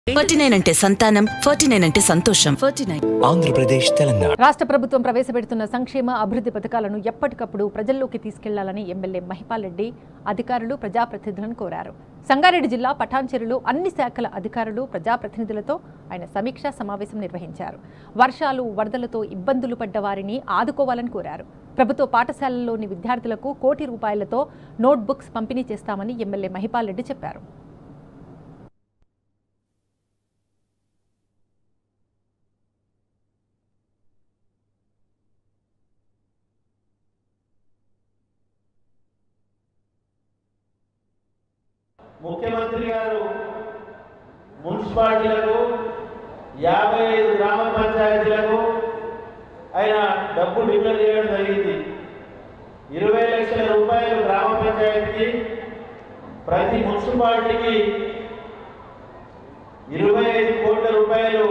forty nine అంటే సంతానం forty nine అంటే సంతోషం ఫార్టీ నైన్ ఆంధ్రప్రదేశ్ తెలంగాణ రాష్ట్ర ప్రభుత్వం ప్రవేశపెడుతున్న సంక్షేమ అభివృద్ధి పథకాలను ఎప్పటికప్పుడు ప్రజల్లోకి తీసుకెళ్లాలని ఎమ్మెల్యే మహిపాల్ రెడ్డి అధికారులు ప్రజాప్రతినిధులను కోరారు సంగారెడ్డి జిల్లా పఠాన్చెరులో అన్ని శాఖల అధికారులు ప్రజాప్రతినిధులతో ఆయన సమీక్షా సమావేశం నిర్వహించారు వర్షాలు వరదలతో ఇబ్బందులు పడ్డ వారిని ఆదుకోవాలని కోరారు ప్రభుత్వ పాఠశాలల్లోని విద్యార్థులకు కోటి రూపాయలతో నోట్బుక్స్ పంపిణీ చేస్తామని ఎమ్మెల్యే మహిపాల్ రెడ్డి చెప్పారు ముఖ్యమంత్రి గారు మున్సిపాలిటీలకు యాభై ఐదు గ్రామ పంచాయతీలకు ఆయన డబ్బు డిక్లేర్ చేయడం జరిగింది ఇరవై లక్షల రూపాయలు గ్రామ పంచాయతీకి ప్రతి మున్సిపాలిటీకి ఇరవై ఐదు కోట్ల రూపాయలు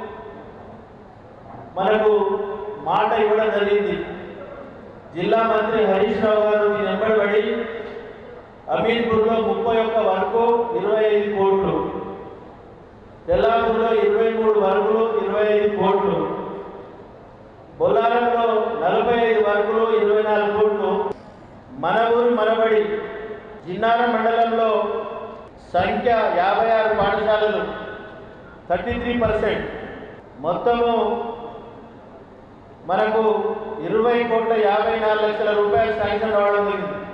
మనకు మాట ఇవ్వడం జరిగింది జిల్లా మంత్రి హరీష్ రావు గారు దీని వెంబడి అమీర్పూర్లో ముప్పై ఒక్క వరకు ఇరవై ఐదు కోట్లు తెల్లాపూర్లో ఇరవై మూడు వరకులు ఇరవై ఐదు కోట్లు బొల్లారంలో నలభై ఐదు వరకులు ఇరవై నాలుగు కోట్లు మన ఊరు మనబడి జిన్నారం మండలంలో సంఖ్య యాభై ఆరు పాఠశాలలు థర్టీ త్రీ పర్సెంట్ మొత్తము మనకు ఇరవై కోట్ల యాభై నాలుగు లక్షల రూపాయలు శాంక్షన్ రావడం జరిగింది